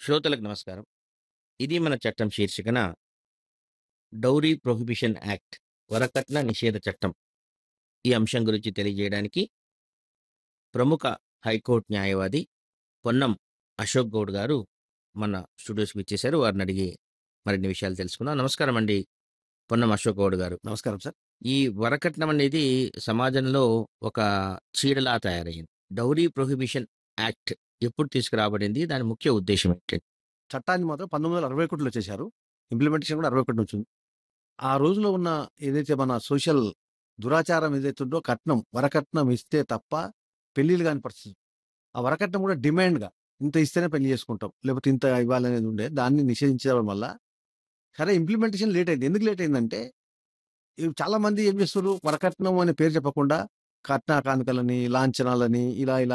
శ్రోతలకు నమస్కారం. ఇది మన చట్టం శీర్షికన డౌరీ ప్రొహిబిషన్ యాక్ట్ వరకట్న నిషేధ చట్టం ఈ అంశం గురించి తెలియజేయడానికి ప్రముఖ హైకోర్టు న్యాయవాది పొన్నం అశోక్ గౌడ్ గారు మన స్టూడియోస్కి ఇచ్చేశారు వారిని అడిగి మరిన్ని విషయాలు తెలుసుకుందాం నమస్కారం అండి పొన్నం అశోక్ గౌడ్ గారు నమస్కారం సార్ ఈ వరకట్నం అనేది సమాజంలో ఒక చీడలా తయారైంది డౌరీ ప్రొహిబిషన్ యాక్ట్ ఎప్పుడు తీసుకురాబడింది దాని ముఖ్య ఉద్దేశం ఏంటి చట్టాన్ని మాత్రం పంతొమ్మిది వందల అరవై ఒకటిలో చేశారు ఇంప్లిమెంటేషన్ కూడా అరవై ఒకటి నుంచి ఉంది. ఆ రోజులో ఉన్న ఏదైతే మన సోషల్ దురాచారం ఏదైతే ఉందో కట్నం వరకట్నం ఇస్తే తప్ప పెళ్లిళ్ళు కాని పరిస్థితి ఆ వరకట్నం కూడా డిమాండ్గా ఇంత ఇస్తేనే పెళ్లి చేసుకుంటాం లేకపోతే ఇంత ఇవ్వాలనేది ఉండే దాన్ని నిషేధించడం వల్ల సరే ఇంప్లిమెంటేషన్ లేట్ అయింది ఎందుకు లేట్ అయిందంటే ఇవి చాలా మంది ఏం చేస్తారు వరకట్నం అనే పేరు చెప్పకుండా కట్న కానుకలని లాంఛనాలని ఇలా ఇలా